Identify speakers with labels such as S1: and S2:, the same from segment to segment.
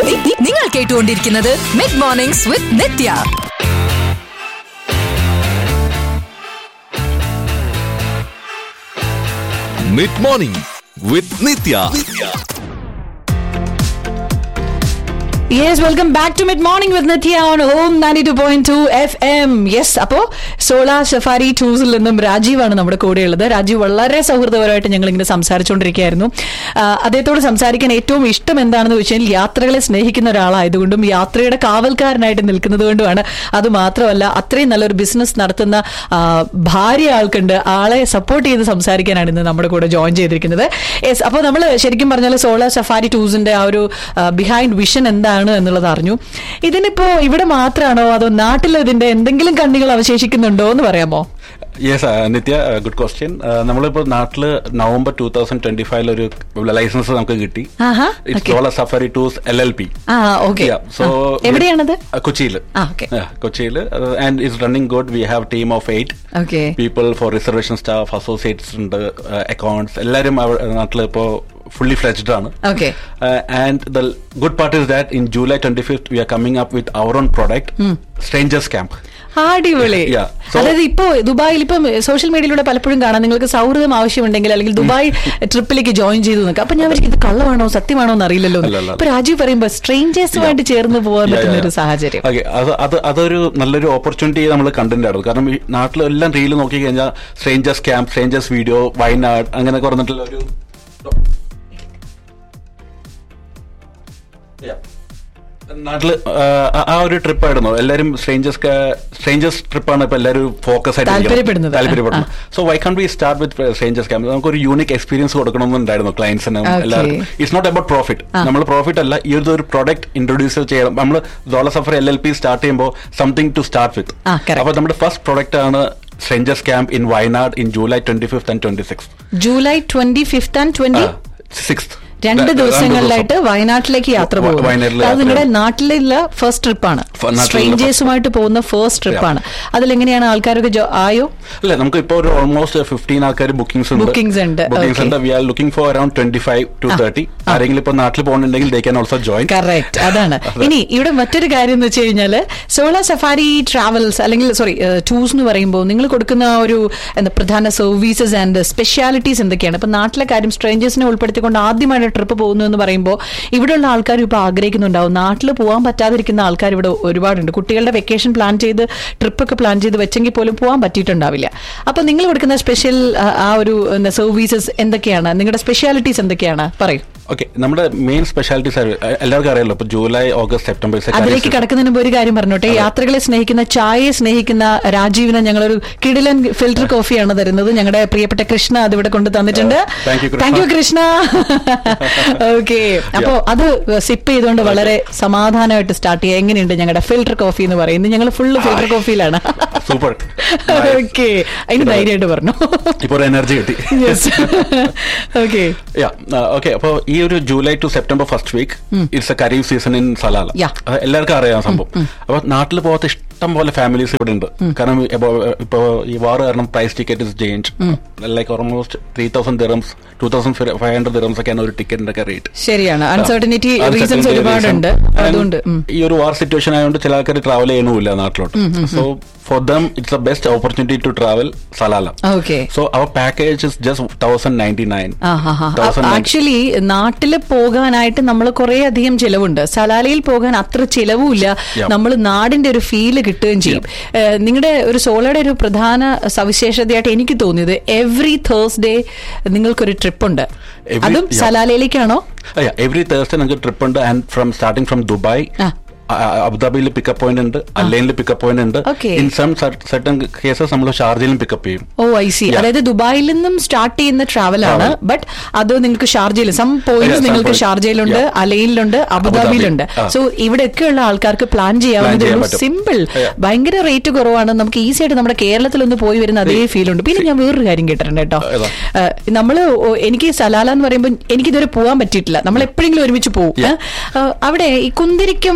S1: നി- നിങ്ങൾ കേട്ടുകൊണ്ടിരിക്കുന്നത് mid mornings with Nithya
S2: mid morning with Nithya
S3: yes welcome back to mid morning with Nithya on home ninety two point two F M yes അപ്പോ solar safari ടൂസിൽ നിന്നും രാജീവാണ് നമ്മുടെ കൂടെയുള്ളത് രാജീവ് വളരെ സൗഹൃദപരമായിട്ട് ഞങ്ങൾ ഇങ്ങനെ സംസാരിച്ചുകൊണ്ടിരിക്കുകയായിരുന്നു ആ, അദ്ദേഹത്തോട് സംസാരിക്കാൻ ഏറ്റവും ഇഷ്ടം എന്താണെന്ന് വെച്ചാൽ യാത്രകളെ സ്നേഹിക്കുന്ന ഒരാളായതുകൊണ്ടും യാത്രയുടെ കാവൽക്കാരനായിട്ട് നിൽക്കുന്നത് കൊണ്ടുമാണ് അത് മാത്രമല്ല അത്രയും നല്ലൊരു ബിസിനസ് നടത്തുന്ന ആ, ഭാര്യ ആൾക്കുണ്ട് ആളെ സപ്പോർട്ട് ചെയ്ത് സംസാരിക്കാനാണ് ഇന്ന് നമ്മുടെ കൂടെ ജോയിൻ ചെയ്തിരിക്കുന്നത് യെസ് അപ്പോൾ നമ്മൾ ശരിക്കും പറഞ്ഞാൽ സോളാർ സഫാരി ടൂസിന്റെ ആ ഒരു ബിഹൈൻഡ് വിഷൻ എന്താണ് എന്നുള്ളത് അറിഞ്ഞു ഇതിനിപ്പോ ഇവിടെ മാത്രമാണോ അതോ നാട്ടിൽ ഇതിന്റെ എന്തെങ്കിലും കണ്ണികൾ അവശേഷിക്കുന്നുണ്ടോ എന്ന് പറയാമോ
S4: യെസ് നിത്യ ഗുഡ് ക്വസ്റ്റ്യൻ നമ്മളിപ്പോ നാട്ടില് നവംബർ ടൂ തൗസൻഡ് ട്വന്റി ഫൈവിൽ ഒരു ലൈസൻസ് നമുക്ക് കിട്ടി
S3: ആഹാ,
S4: it's
S3: okay.
S4: Dollar safari tours L L P
S3: ആ ഓക്കെ
S4: സോ
S3: എവിടെയാണത്
S4: കൊച്ചിയിൽ
S3: ആ, okay.
S4: കൊച്ചിയിൽ and it's running good we have team of eight
S3: okay
S4: people for reservation staff associates ഉണ്ട് അക്കൗണ്ട്സ് എല്ലാവരും നാട്ടിൽ ഇപ്പോ ഫുള്ളി ഫ്ലെജ്ഡ് ആണ്
S3: okay
S4: and the good part is that in July twenty fifth we are coming up with our own product strangers camp
S3: അടിപൊളി
S4: Yeah. So-
S3: അതായത് ഇപ്പോ ദുബായിൽ ഇപ്പം സോഷ്യൽ മീഡിയയിലൂടെ പലപ്പോഴും കാണാം നിങ്ങൾക്ക് സൗഹൃദം ആവശ്യമുണ്ടെങ്കിൽ അല്ലെങ്കിൽ ദുബായ് ട്രിപ്പിലേക്ക് ജോയിൻ ചെയ്തു നിൽക്കുക അപ്പൊ ഞാൻ വിചാരിക്കും, ഇത് കള്ളമാണോ സത്യമാണോ എന്ന് അറിയില്ലല്ലോ
S4: അല്ല, അല്ല.
S3: ഇപ്പൊ രാജീവ് പറയുമ്പോ സ്ട്രേഞ്ചേഴ്സുമായിട്ട് ചേർന്ന് പോകാൻ പറ്റുന്ന ഒരു സാഹചര്യം
S4: ഓക്കെ അത് അത് അതൊരു നല്ലൊരു ഓപ്പർച്യൂണിറ്റി നമ്മൾ കണ്ടിട്ടുണ്ടായിരുന്നു കാരണം ഈ നാട്ടിലെല്ലാം റീൽ നോക്കി കഴിഞ്ഞാൽ strangers camp strangers video Wayanad അങ്ങനെ പറഞ്ഞിട്ടുള്ള ഒരു Yeah. നാട്ടില് ആ, ആ- ആ ഒരു ട്രിപ്പ് ആയിരുന്നു എല്ലാരും സ്ട്രേഞ്ചേഴ്സ് സ്ട്രേഞ്ചേഴ്സ് ട്രിപ്പാണ് ഇപ്പൊ എല്ലാവരും ഫോക്കസ് ആയിട്ട്
S3: താല്പര്യപ്പെടുന്നത്.
S4: താല്പര്യപ്പെടുന്നത് so why can we start with strangers camp നമുക്ക് ഒരു യൂണിക് എക്സ്പീരിയൻസ് കൊടുക്കണമെന്നുണ്ടായിരുന്നു ക്ലയൻസിനും
S3: Okay.
S4: എല്ലാവർക്കും ഇറ്റ്സ് നോട്ട് അബൌട്ട് പ്രോഫിറ്റ് നമ്മൾ പ്രോഫിറ്റ് അല്ല ഈ ഒരു പ്രൊഡക്റ്റ് ഇൻട്രൊഡ്യൂസ് ചെയ്യണം നമ്മൾ dollar safari L L P start ചെയ്യുമ്പോൾ സംതിങ് ടു സ്റ്റാർട്ട് വിത്ത്
S3: ആ, correct.
S4: അപ്പൊ നമ്മുടെ ഫസ്റ്റ് പ്രൊഡക്റ്റ് ആണ് strangers camp in Wayanad in July twenty fifth and twenty six
S3: July twenty fifth and twenty
S4: six
S3: രണ്ട് ദിവസങ്ങളിലായിട്ട് വയനാട്ടിലേക്ക് യാത്ര
S4: വ-
S3: പോകും
S4: വയനാട്ടിലെ
S3: അത്
S4: യാത്ര.
S3: നിങ്ങളുടെ നാട്ടിലുള്ള ഫസ്റ്റ് ട്രിപ്പാണ്
S4: ഫ- നാട്ടിലുള്ള
S3: സ്ട്രേഞ്ചേഴ്സുമായിട്ട് പോകുന്ന ഫസ്റ്റ് ട്രിപ്പാണ് അതിലെങ്ങനെയാണ് ആൾക്കാരൊക്കെ ജോ- ആയോ
S4: അല്ല നമുക്ക് ഇപ്പോൾ ഒരു ഓൾമോസ്റ്റ് ഫിഫ്റ്റീൻ ആൾക്കാർ ബുക്കിംഗ്സ് ഉണ്ട്
S3: Bookings ഉണ്ട്,
S4: ബുക്കിംഗ്സ്
S3: okay.
S4: ഉണ്ട് we are looking for around twenty five to thirty ആരെങ്കിലും ഇപ്പോൾ നാട്ടിൽ പോകുന്നുണ്ടെങ്കിൽ they can also join
S3: correct അതാണ് ഇനി ഇവിടെ മറ്റൊരു കാര്യം എന്ന് വെച്ച് കഴിഞ്ഞാല് സോളാർ സഫാരി ട്രാവൽസ് അല്ലെങ്കിൽ സോറി ടൂർസ് എന്ന് പറയുമ്പോൾ നിങ്ങൾ കൊടുക്കുന്ന ആ ഒരു എന്താ പ്രധാന സർവീസസ് ആൻഡ് സ്പെഷ്യാലിറ്റീസ് എന്തൊക്കെയാണ് ഇപ്പൊ നാട്ടിലെ കാര്യം സ്ട്രേഞ്ചേഴ്സിനെ ഉൾപ്പെടുത്തിക്കൊണ്ട് ആദ്യമായിട്ട് ട്രിപ്പ് പോകുന്നു എന്ന് പറയുമ്പോൾ ഇവിടെയുള്ള ആൾക്കാർ ഇപ്പോൾ ആഗ്രഹിക്കുന്നുണ്ടാവും നാട്ടിൽ പോകാൻ പറ്റാതിരിക്കുന്ന ആൾക്കാർ ഇവിടെ ഒരുപാടുണ്ട് കുട്ടികളുടെ വെക്കേഷൻ പ്ലാൻ ചെയ്ത് ട്രിപ്പൊക്കെ പ്ലാൻ ചെയ്ത് വെച്ചെങ്കിൽ പോലും പോകാൻ പറ്റിയിട്ടുണ്ടാവില്ല അപ്പൊ നിങ്ങൾ കൊടുക്കുന്ന സ്പെഷ്യൽ ആ ഒരു സർവീസസ് എന്തൊക്കെയാണ് നിങ്ങളുടെ സ്പെഷ്യാലിറ്റീസ് എന്തൊക്കെയാണ് പറയൂ
S4: ഓക്കെ നമ്മുടെ മെയിൻ സ്പെഷ്യാലിറ്റി എല്ലാവർക്കും അറിയാലോ ഇപ്പൊ ജൂലൈ ഓഗസ്റ്റ് സെപ്റ്റംബർ
S3: അതിലേക്ക് കടക്കുന്നതിന് മുമ്പ് ഒരു കാര്യം പറഞ്ഞോട്ടെ യാത്രകളെ സ്നേഹിക്കുന്ന ചായയെ സ്നേഹിക്കുന്ന രാജീവിന് ഞങ്ങളൊരു കിടിലൻ ഫിൽറ്റർ കോഫിയാണ് തരുന്നത് ഞങ്ങളുടെ പ്രിയപ്പെട്ട കൃഷ്ണ അത് ഇവിടെ കൊണ്ട് തന്നിട്ടുണ്ട്
S4: Thank you, കൃഷ്ണ.
S3: താങ്ക് യു കൃഷ്ണ ഓക്കെ അപ്പോ അത് സിപ്പ് ചെയ്തുകൊണ്ട് വളരെ സമാധാനമായിട്ട് സ്റ്റാർട്ട് ചെയ്യുക എങ്ങനെയുണ്ട് ഞങ്ങളുടെ ഫിൽറ്റർ കോഫി എന്ന് പറയുന്നത് ഞങ്ങൾ ഫുള്ള് ഫിൽറ്റർ കോഫിയിലാണ്
S4: സൂപ്പർ
S3: ഓക്കെ അതിന് ധൈര്യമായിട്ട് പറഞ്ഞു
S4: ഇപ്പൊ ഒരു എനർജി കിട്ടി
S3: യെസ് ഓക്കെ
S4: ഓക്കെ അപ്പൊ ഈ ഒരു July to September first week it's a കരീഫ് സീസൺ ഇൻ സലാല
S3: Yeah.
S4: അത് എല്ലാവർക്കും അറിയാം സംഭവം അപ്പൊ നാട്ടിൽ പോകാത്ത ഇഷ്ടം പോലെ ഫാമിലീസ് ഇവിടെ ഉണ്ട് കാരണം ഇപ്പൊ- ഇപ്പൊ ഈ വാർ കാരണം price ticket is change like almost three thousand dirhams two thousand five hundred dirhams ഒക്കെയാണ് ഒരു ടിക്കറ്റിന്റെ ഒക്കെ റേറ്റ്
S3: ശരിയാണ് അൺസർട്ടനിറ്റി റീസൺസ്
S4: Uncertainty
S3: ഒരുപാടുണ്ട്
S4: reason. And
S3: അതുകൊണ്ട് ഉം.
S4: ഈ ഒരു വാർ സിറ്റുവേഷൻ ആയതുകൊണ്ട് ചില ആൾക്കാർ ട്രാവൽ ചെയ്യണമില്ല നാട്ടിലോട്ട് so for them it's a best opportunity to travel Salalah
S3: Okay.
S4: So our package is just thousand ninety nine
S3: actually നാട്ടിൽ പോകാനായിട്ട് നമ്മൾ കുറെ അധികം ചിലവുണ്ട് സലാലയിൽ പോകാൻ അത്ര ചിലവുമില്ല
S4: Yeah.
S3: നമ്മൾ നാടിന്റെ ഒരു ഫീല് കിട്ടുകയും ചെയ്യും നിങ്ങളുടെ ഒരു സോളയുടെ ഒരു പ്രധാന സവിശേഷതയായിട്ട് എനിക്ക് തോന്നിയത് എവറി തേഴ്സ്ഡേ നിങ്ങൾക്കൊരു ട്രിപ്പ് ഉണ്ട്
S4: Every-
S3: അതും
S4: yeah.
S3: സലാലയിലേക്കാണോ
S4: എവറി തേഴ്സ്ഡേ നമുക്ക് ട്രിപ്പ് ഉണ്ട് and from starting from Dubai
S3: ആ.
S4: അബുദാബിയിൽ പിക്കപ്പ് പോയിന്റ് ഉണ്ട് അല്ലൈനിൽ പിക്കപ്പ് പോയിന്റ് ഉണ്ട്
S3: Okay.
S4: In some certain cases നമ്മൾ ഷാർജയിലും പിക്കപ്പ് ചെയ്യും
S3: ഓ ഐ സി
S4: Yeah.
S3: അതായത് ദുബായിൽ നിന്നും സ്റ്റാർട്ട് ചെയ്യുന്ന ട്രാവൽ ആണ്
S4: Travel.
S3: ബട്ട് അത് നിങ്ങൾക്ക് ഷാർജയിൽ സം പോയിന്റ്സ്
S4: Yeah, some
S3: നിങ്ങൾക്ക്
S4: points.
S3: ഷാർജയിലുണ്ട്
S4: Yeah.
S3: അലയിലുണ്ട് അബുദാബിയിലുണ്ട്
S4: ആ.
S3: സോ ഇവിടെയൊക്കെയുള്ള ആൾക്കാർക്ക് പ്ലാൻ ചെയ്യാവുന്നതേ
S4: ചെയ്യാൻ
S3: ഉള്ളൂ
S4: പറ്റും.
S3: Simple
S4: Yeah.
S3: ഭയങ്കര റേറ്റ് കുറവാണ് നമുക്ക് ഈസി ആയിട്ട് നമ്മുടെ കേരളത്തിൽ ഒന്ന് പോയി വരുന്ന അതേ ഫീൽ ഉണ്ട് പിന്നെ ഞാൻ വേറൊരു കാര്യം കേട്ടിട്ടുണ്ട് കേട്ടോ
S4: ഏതാ?
S3: നമ്മൾ എനിക്ക് സലാല എന്ന് പറയുമ്പോൾ എനിക്കിതുവരെ പോകാൻ പറ്റിയിട്ടില്ല നമ്മൾ എപ്പോഴെങ്കിലും ഒരുമിച്ച് പോകും
S4: Yeah.
S3: ഏ? ആ, അവിടെ ഈ കുന്തിരിക്കം മരങ്ങൾ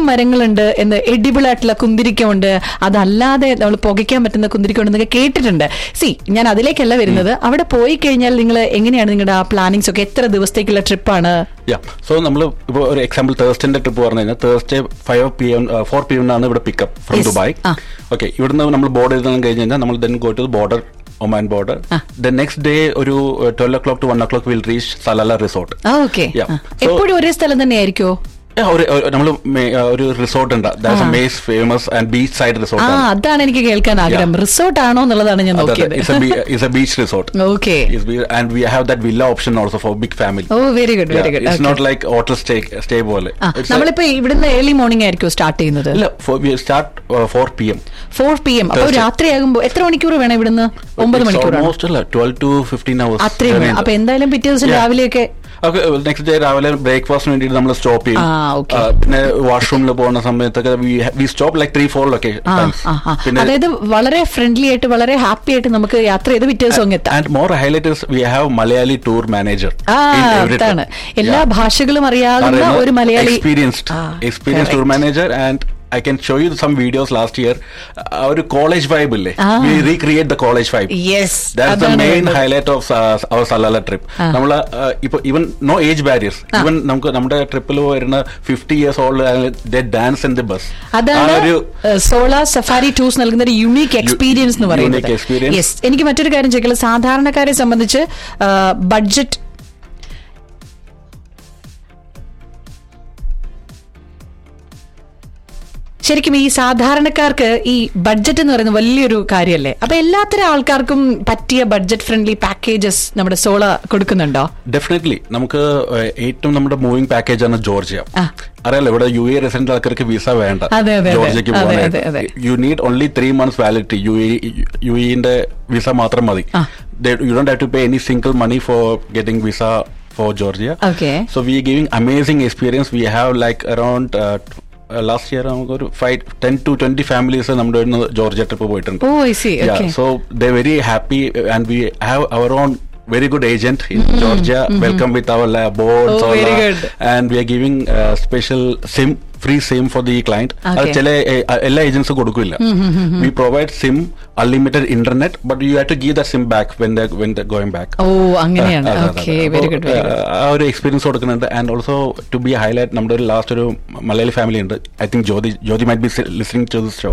S3: ഉണ്ട് എന്ന് എഡിബിൾ ആയിട്ടുള്ള കുന്തിരിക്കമുണ്ട് അതല്ലാതെ നമ്മൾ പുകയ്ക്കാൻ പറ്റുന്ന കുന്തിരിക്കം ഉണ്ടെന്നൊക്കെ കേട്ടിട്ടുണ്ട് സി ഞാൻ അതിലേക്കല്ല വരുന്നത് അവിടെ പോയി കഴിഞ്ഞാൽ നിങ്ങൾ എങ്ങനെയാണ് നിങ്ങളുടെ ആ പ്ലാനിങ്സ് ഒക്കെ എത്ര ദിവസത്തേക്കുള്ള ട്രിപ്പാണ്
S4: യാ സോ നമ്മൾ ഇപ്പോൾ ഒരു എക്സാമ്പിൾ തേഴ്സ്ഡേന്റെ ട്രിപ്പ് പറഞ്ഞു കഴിഞ്ഞാൽ Thursday five P M four P എമ്മിനാണ് ഇവിടെ പിക്കപ്പ് ഫ്രം
S3: Yes.
S4: ദുബായ്
S3: ആ.
S4: ഓക്കെ ഇവിടുന്ന് നമ്മൾ ബോർഡർ എഴുതാൻ കഴിഞ്ഞ് കഴിഞ്ഞാൽ നമ്മൾ then go to border Oman border the next day ഒരു twelve o'clock to one o'clock will reach Salalah resort
S3: ആ ഓക്കെ
S4: Yeah. So-
S3: എപ്പോഴും ഒരേ സ്ഥലം തന്നെ ആയിരിക്കോ
S4: ഒരു നമ്മൾ ഒരു റിസോർട്ട് ഉണ്ട് മേസ് ഫേമസ് ആൻഡ് ബീച്ച് സൈഡ്
S3: ആ
S4: റിസോർട്ട്
S3: അതാണ് എനിക്ക് കേൾക്കാൻ ആഗ്രഹം റിസോർട്ട് ആണോ എന്നുള്ളതാണ് ഞാൻ നോക്കിയത്
S4: it's a beach resort
S3: okay
S4: and we have that villa option also for big family
S3: oh very good very good
S4: it's not like hotel stay stay പോലെ
S3: ആ നമ്മളിപ്പോ ഇവിടുന്ന് ഏർലി മോർണിംഗ് ആയിരിക്കും സ്റ്റാർട്ട് ചെയ്യുന്നത്
S4: ഇല്ല start four P M
S3: four P M അപ്പൊ
S4: Thursday.
S3: രാത്രിയാകുമ്പോ എത്ര മണിക്കൂർ വേണം ഇവിടുന്ന് ഒമ്പത് മണിക്കൂറാണ്
S4: ഓൾമോസ്റ്റ് അല്ല ട്വൽവ് ടു ഫിഫ്റ്റീൻ അവേഴ്സ്
S3: അത്രയും വേണം അപ്പൊ എന്തായാലും പിറ്റേ ദിവസം
S4: Yeah.
S3: രാവിലെയൊക്കെ
S4: നെക്സ്റ്റ് ഡേ രാവിലെ ബ്രേക്ക്ഫാസ്റ്റിന് വേണ്ടിയിട്ട് നമ്മൾ സ്റ്റോപ്പ് ചെയ്യും
S3: ആ, okay.
S4: ആ, പിന്നെ വാഷ്റൂമിൽ പോകുന്ന സമയത്തൊക്കെ we stop like three four location
S3: ആ ആ ആ അതായത് വളരെ ഫ്രണ്ട്ലി ആയിട്ട് വളരെ ഹാപ്പി ആയിട്ട് നമുക്ക് യാത്ര ചെയ്ത് പിറ്റേ ദിവസം അങ്ങ് എത്താം
S4: and more highlight is we have Malayali tour manager
S3: ആ അതാണ് എല്ലാ ഭാഷകളും അറിയാവുന്ന ഒരു മലയാളി
S4: എക്സ്പീരിയൻസ്ഡ്
S3: ആ,
S4: experience tour
S3: correct.
S4: Manager and I can show you some videos last year ഒരു കോളേജ് വൈബ് ഇല്ലേ
S3: ആ.
S4: We recreate the college vibe
S3: yes
S4: that's the main highlight of our Salalah trip നമ്മൾ ഇപ്പൊ even no age barriers even നമുക്ക് നമ്മുടെ ട്രിപ്പിൽ വരുന്ന fifty years old dance in the bus
S3: അതാണ് സോളാ സഫാരി ടൂർസ് നൽകുന്ന ഒരു യുണീക്ക് എക്സ്പീരിയൻസ് എന്ന് പറയുന്നത്
S4: unique experience.
S3: യെസ് എനിക്ക് മറ്റൊരു കാര്യം ചോദിക്കല് സാധാരണക്കാരെ സംബന്ധിച്ച് ബഡ്ജറ്റ് ശരിക്കും ഈ സാധാരണക്കാർക്ക് ഈ ബഡ്ജറ്റ് എന്ന് പറയുന്നത് വലിയൊരു കാര്യമല്ലേ അപ്പൊ എല്ലാത്തരം ആൾക്കാർക്കും പറ്റിയ ബഡ്ജറ്റ് ഫ്രണ്ട്ലി പാക്കേജസ് നമ്മുടെ സോള കൊടുക്കുന്നുണ്ടോ
S4: ഡെഫിനറ്റ്ലി നമുക്ക് ഏഹ്, ഏറ്റവും നമ്മുടെ മൂവിംഗ് പാക്കേജ് ആണ് ജോർജിയ
S3: ആ.
S4: അറിയാലോ ഇവിടെ യു എ റെസിഡന്റ് ആൾക്കാർക്ക് വിസ വേണ്ട
S3: അതെ, അതെ, അതെ.
S4: ജോർജിയക്ക്
S3: അതെ,
S4: പോകാനായിട്ട്
S3: അതെ, അതെ.
S4: You need only three months validity U A U എന്റെ വിസ മാത്രം മതി
S3: ആ.
S4: You don't have to pay any single money for getting visa for Georgia
S3: Okay.
S4: So we giving amazing experience we have like around last year നമുക്ക് ഒരു five ten to twenty families നമ്മുടെ ഇവിടുന്ന് Georgia trip പോയിട്ടുണ്ട്
S3: ഓ I see okay
S4: Yeah, so they're very happy, and we have our own very good agent in Georgia. Welcome with our la- board,
S3: Oh,
S4: Sola,
S3: very good.
S4: and we are giving uh, special SIM, free SIM for the client. അത്
S3: Okay.
S4: ചില എ- എല്ലാ ഏജൻസും കൊടുക്കില്ല we provide SIM unlimited internet but you have to give the SIM back when when going back
S3: ഓ അങ്ങനെയാണ് okay very good very good
S4: ആ ഒരു എക്സ്പീരിയൻസ് കൊടുക്കുന്നുണ്ട് and also to be highlight നമ്മുടെ ഒരു ലാസ്റ്റ് ഒരു മലയാളി ഫാമിലി ഉണ്ട് I think Jyoti Jyoti might be listening to this show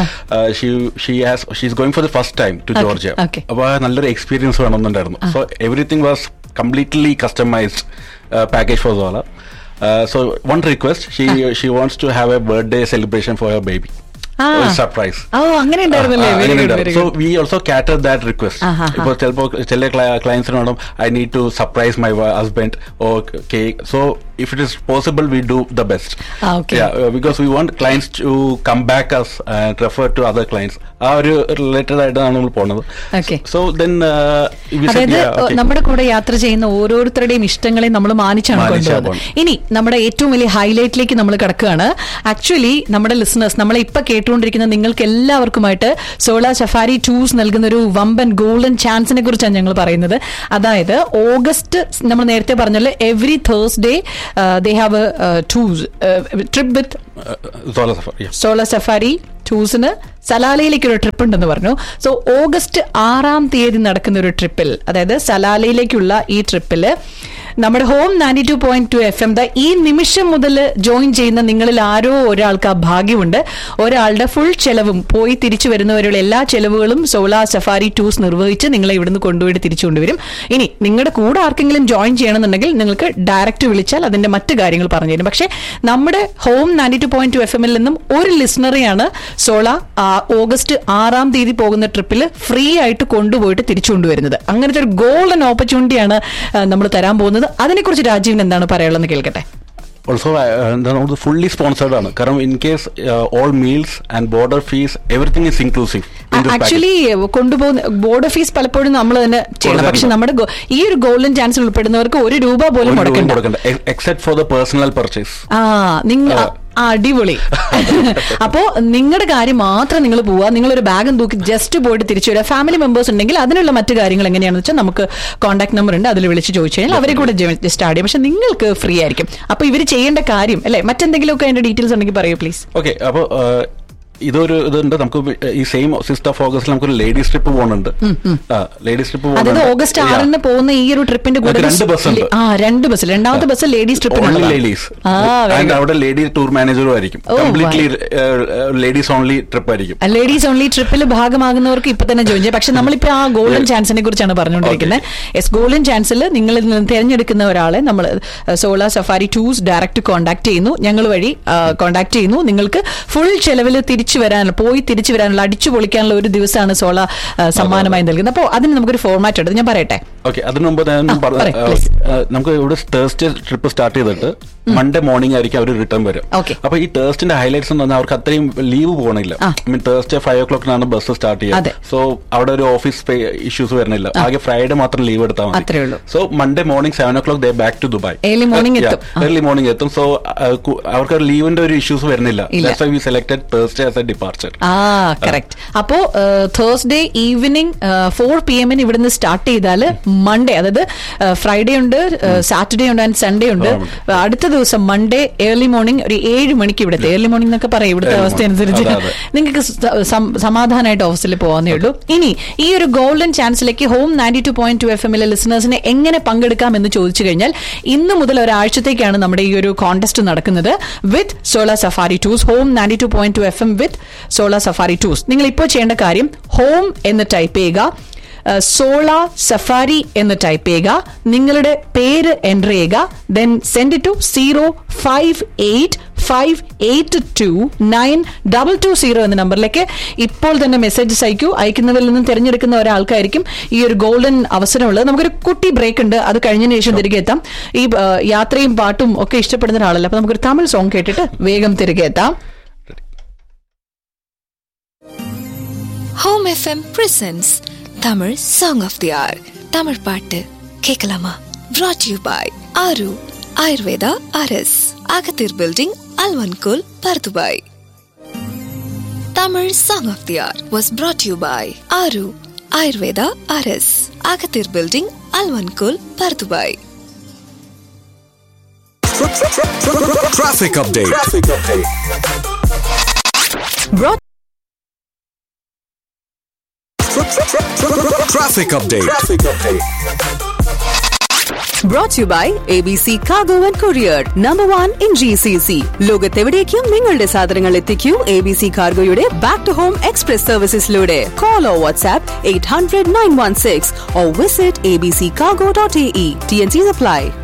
S4: she has she's going for the first time to
S3: Okay,
S4: Georgia
S3: okay.
S4: അപ്പോൾ നല്ലൊരു experience വേണമെന്നുണ്ടായിരുന്നു so everything was completely customized package for Sola so one request she she wants to have a birthday celebration for your baby
S3: ആ.
S4: Surprise
S3: ഓ അങ്ങനെ ഉണ്ടായിരുന്നല്ലേ very good very
S4: so
S3: good
S4: we also cater that request
S3: ആഹാ.
S4: ഇപ്പോൾ ചിലപ്പോൾ ചില ക്ലയൻസിനോടും I need to surprise my husband ഓ cake so if it is possible we do the best
S3: ആ, okay.
S4: Because we want clients to come back us refer to other clients ആ ഒരു related ആയിട്ടാണ് നമ്മൾ പോണത്
S3: Okay.
S4: സോ ദെൻ
S3: അതായത് നമ്മുടെ കൂടെ യാത്ര ചെയ്യുന്ന ഓരോരുത്തരുടെയും ഇഷ്ടങ്ങളെ നമ്മൾ മാനിച്ചാണ്
S4: മാനിച്ചാ
S3: കൊണ്ടുപോകുന്നത് ഇനി നമ്മുടെ ഏറ്റവും വലിയ ഹൈലൈറ്റിലേക്ക് നമ്മൾ കിടക്കുകയാണ് ആക്ച്വലി നമ്മുടെ ലിസണേഴ്സ് നമ്മളെ ഇപ്പൊ കേട്ടുകൊണ്ടിരിക്കുന്ന നിങ്ങൾക്ക് എല്ലാവർക്കുമായിട്ട് സോള സഫാരി ടൂസ് നൽകുന്ന ഒരു വമ്പൻ ഗോൾഡൻ ചാൻസിനെ കുറിച്ചാണ് ഞങ്ങൾ പറയുന്നത് അതായത് ഓഗസ്റ്റ് നമ്മൾ നേരത്തെ പറഞ്ഞല്ലോ every Thursday they have tours trip with Sola safari ടൂസിന് സലാലയിലേക്ക് ഒരു ട്രിപ്പ് ഉണ്ടെന്ന് പറഞ്ഞു സോ ഓഗസ്റ്റ് ആറാം തീയതി നടക്കുന്ന ഒരു ട്രിപ്പിൽ അതായത് സലാലയിലേക്കുള്ള ഈ ട്രിപ്പിൽ നമ്മുടെ home ninety two point two F M the ഈ നിമിഷം മുതൽ ജോയിൻ ചെയ്യുന്ന നിങ്ങളിൽ ആരോ ഒരാൾക്ക് ആ ഭാഗ്യമുണ്ട് ഒരാളുടെ ഫുൾ ചെലവും പോയി തിരിച്ചു വരുന്നവരുടെ എല്ലാ ചെലവുകളും സോളാ സഫാരി ടൂസ് നിർവഹിച്ച് നിങ്ങളെ ഇവിടുന്ന് കൊണ്ടുപോയി തിരിച്ചു കൊണ്ടുവരും ഇനി നിങ്ങളുടെ കൂടെ ആർക്കെങ്കിലും ജോയിൻ ചെയ്യണമെന്നുണ്ടെങ്കിൽ നിങ്ങൾക്ക് ഡയറക്റ്റ് വിളിച്ചാൽ അതിന്റെ മറ്റു കാര്യങ്ങൾ പറഞ്ഞു തരും പക്ഷേ നമ്മുടെ home ninety two point two F എമ്മിൽ നിന്നും ഒരു ലിസണറെയാണ് സോള ആ, ഓഗസ്റ്റ് ആറാം തീയതി പോകുന്ന ട്രിപ്പിൽ ഫ്രീ ആയിട്ട് കൊണ്ടുപോയിട്ട് തിരിച്ചു കൊണ്ടുവരുന്നത് അങ്ങനത്തെ ഒരു ഗോൾഡൻ ഓപ്പർച്യൂണിറ്റിയാണ് നമ്മൾ തരാൻ പോകുന്നത് അതിനെക്കുറിച്ച് രാജീവിന് എന്താണ് പറയാനുള്ളത് കേൾക്കട്ടെ
S4: ഓൾസോ എന്താണ് ഫുള്ളി സ്പോൺസേർഡ് ആണ് കാരണം in case all meals and border fees everything is inclusive
S3: actually കൊണ്ടുപോകുന്ന ബോർഡ് ഫീസ് പലപ്പോഴും നമ്മൾ തന്നെ ചെയ്യണം പക്ഷെ നമ്മുടെ ഗോ- ഈ ഒരു ഗോൾഡൻ ചാൻസിൽ ഉൾപ്പെടുന്നവർക്ക് ഒരു രൂപ പോലും മുടക്കണ്ട
S4: കൊടുക്കണ്ട except for the personal purchase
S3: ആ നിങ്ങൾ അടിപൊളി അപ്പോ നിങ്ങളുടെ കാര്യം മാത്രം നിങ്ങൾ പോവുക നിങ്ങളൊരു ബാഗും തൂക്കി ജസ്റ്റ് പോയിട്ട് തിരിച്ചു വരിക ഫാമിലി മെമ്പേഴ്സ് ഉണ്ടെങ്കിൽ അതിനുള്ള മറ്റു കാര്യങ്ങൾ എങ്ങനെയാണെന്ന് വെച്ചാൽ നമുക്ക് കോൺടാക്ട് നമ്പർ ഉണ്ട് അതിൽ വിളിച്ച് ചോദിച്ചു കഴിഞ്ഞാൽ അവരെ കൂടെ ജസ്റ്റ് ആഡ് ചെയ്യും പക്ഷെ നിങ്ങൾക്ക് ഫ്രീ ആയിരിക്കും അപ്പൊ ഇവർ ചെയ്യേണ്ട കാര്യം അല്ലെ മറ്റെന്തെങ്കിലുമൊക്കെ അതിന്റെ ഡീറ്റെയിൽസ് ഉണ്ടെങ്കിൽ പറയൂ പ്ലീസ്
S4: ഓക്കെ അപ്പോൾ ഇതൊരു ഇതുണ്ട് നമുക്ക് ഈ സെയിം സിക്സ് ഓഫ് ഓഗസ്റ്റിൽ നമുക്കൊരു ലേഡീസ് ട്രിപ്പ് പോകുന്നുണ്ട് ലേഡീസ് ട്രിപ്പ്
S3: അതായത് ഓഗസ്റ്റ് ആറിന് പോകുന്ന ഈ ഒരു ട്രിപ്പിന്റെ കൂടെ
S4: നമുക്ക് രണ്ട് ബസ് ഉണ്ട്.
S3: ആ രണ്ട് ബസ് രണ്ടാമത്തെ bus ladies
S4: only
S3: trip
S4: ladies
S3: ആ very
S4: ആൻഡ്
S3: good.
S4: അവിടെ ലേഡി ടൂർ മാനേജറും ആയിരിക്കും
S3: Oh,
S4: completely ladies only trip ആയിരിക്കും
S3: ലേഡീസ് ഓൺലി ട്രിപ്പിൽ ഭാഗമാകുന്നവർക്ക് ഇപ്പൊ തന്നെ ജോയിൻ ചെയ്യാം പക്ഷെ നമ്മളിപ്പോ ആ ഗോൾഡൻ ചാൻസിനെ കുറിച്ചാണ് പറഞ്ഞുകൊണ്ടിരിക്കുന്നത് എസ് ഗോൾഡൻ ചാൻസിൽ നിങ്ങൾ ഇതിൽ നിന്ന് തിരഞ്ഞെടുക്കുന്ന ഒരാളെ നമ്മൾ solar safari tours direct contact ചെയ്യുന്നു ഞങ്ങൾ വഴി കോൺടാക്ട് ചെയ്യുന്നു നിങ്ങൾക്ക് ഫുൾ ചെലവിൽ തിരിച്ചു വരാനുള്ള പോയി തിരിച്ചു വരാനുള്ള അടിച്ചു പൊളിക്കാനുള്ള ഒരു ദിവസമാണ് സോളാർ സമ്മാനമായി നൽകുന്നത് അപ്പോൾ അതിന് നമുക്കൊരു ഫോർമാറ്റ് ഉണ്ട് ഞാൻ പറയട്ടെ
S4: ഓക്കെ അതിന് മുമ്പ് ഞാൻ
S3: ആ,
S4: പറഞ്ഞ-
S3: പറയ്,
S4: ആ,
S3: please.
S4: ആ, നമുക്ക് ഇവിടെ തേഴ്സ്ഡേ ട്രിപ്പ് സ്റ്റാർട്ട് ചെയ്തിട്ട് മൺഡേ മോർണിംഗ് ആയിരിക്കും അവർ റിട്ടേൺ വരും
S3: Okay.
S4: അപ്പൊ ഈ തേഴ്സ്ഡിന്റെ ഹൈലൈറ്റ്സ് എന്ന് പറഞ്ഞാൽ അവർക്ക് അത്രയും ലീവ് പോകണില്ല
S3: ആ.
S4: ഐ മീൻ തേഴ്സ്ഡേ ഫൈവ് ഓ ക്ലോക്കിനാണ് ബസ് സ്റ്റാർട്ട്
S3: അതെ.
S4: ചെയ്യുക സോ അവിടെ ഒരു ഓഫീസ് ഇഷ്യൂസ് വരുന്നില്ല ആകെ ഫ്രൈഡേ മാത്രം ലീവ് എടുത്താൽ മതി
S3: അത്രേ ഉള്ളൂ.
S4: So Monday morning seven o'clock they back to Dubai
S3: Early morning എത്തും. ആ.
S4: ഏർലി മോർണിംഗ് എത്തും സോ അവർക്ക് ലീവിന്റെ ഒരു ഇഷ്യൂസ് വരുന്നില്ല
S3: ഇല്ല.
S4: We selected Thursday as a departure
S3: ആ കറക്റ്റ് അപ്പോ തേഴ്സ്ഡേ ഈവനിങ് ഫോർ പി എമ്മിന് ഇവിടുന്ന് സ്റ്റാർട്ട് ചെയ്താൽ മൺഡേ അതായത് ഫ്രൈഡേ ഉണ്ട് സാറ്റർഡേ ഉണ്ട് ആൻഡ് സൺഡേ ഉണ്ട് അടുത്ത ദിവസം മൺഡേ ഏർലി മോർണിംഗ് ഒരു ഏഴ് മണിക്ക് ഇവിടുത്തെ ഏർലി മോർണിംഗ് എന്നൊക്കെ പറയും ഇവിടുത്തെ
S4: Early
S3: അവസ്ഥ
S4: morning.
S3: അനുസരിച്ച്
S4: അതെ, അതെ.
S3: നിങ്ങൾക്ക് സ- സം- സമാധാനമായിട്ട് ഓഫീസിൽ പോകാന്നേ ഉള്ളൂ ഇനി ഈ ഒരു ഗോൾഡൻ ചാൻസിലേക്ക് home ninety two point two F എമ്മിലെ ലിസണേഴ്സിനെ എങ്ങനെ പങ്കെടുക്കാം എന്ന് ചോദിച്ചു കഴിഞ്ഞാൽ ഇന്ന് മുതൽ ഒരാഴ്ചത്തേക്കാണ് നമ്മുടെ ഈ ഒരു കോൺടെസ്റ്റ് നടക്കുന്നത് with solar safari tours home ninety two point two F M with solar safari tours നിങ്ങൾ ഇപ്പോൾ ചെയ്യേണ്ട കാര്യം ഹോം എന്ന് ടൈപ്പ് ചെയ്യുക സോള സഫാരി എന്ന് ടൈപ്പ് ചെയ്യുക നിങ്ങളുടെ പേര് എൻ്റർ ചെയ്യുക then send to zero five eight five eight two nine double two zero എന്ന നമ്പറിലേക്ക് ഇപ്പോൾ തന്നെ മെസ്സേജസ് അയക്കൂ അയക്കുന്നതിൽ നിന്നും തിരഞ്ഞെടുക്കുന്ന ഒരാൾക്കായിരിക്കും ഈ ഒരു ഗോൾഡൻ അവസരമുള്ളത് നമുക്കൊരു കുട്ടി ബ്രേക്ക് ഉണ്ട് അത് കഴിഞ്ഞതിന് ശേഷം തിരികെ എത്താം ഈ ആ, യാത്രയും പാട്ടും ഒക്കെ ഇഷ്ടപ്പെടുന്ന ഒരാളല്ല അപ്പൊ നമുക്കൊരു തമിഴ് സോങ് കേട്ടിട്ട് വേഗം തിരികെ എത്താം
S1: home FM presents Tamil song of the hour Tamil பாட்டு கேட்கலாமா brought you by Aaru Ayurveda அரஸ் அகத்தீர் பில்டிங் அல்வன்கோல் Bur Dubai Tamil song of the hour was brought you by Aaru Ayurveda அரஸ் அகத்தீர் பில்டிங் அல்வன்கோல் Bur Dubai
S2: Traffic update.
S1: brought
S2: Traffic update.
S5: Brought to you by ABC Cargo and Courier, number one in GCC. ലോകത്തെവിടേക്കും നിങ്ങളുടെ സാധനങ്ങൾ എത്തിക്കൂ എ ബി സി കാർഗോയുടെ back to home express സർവീസസിലൂടെ call or WhatsApp eight hundred nine one six or visit A B C cargo dot A E T N C supply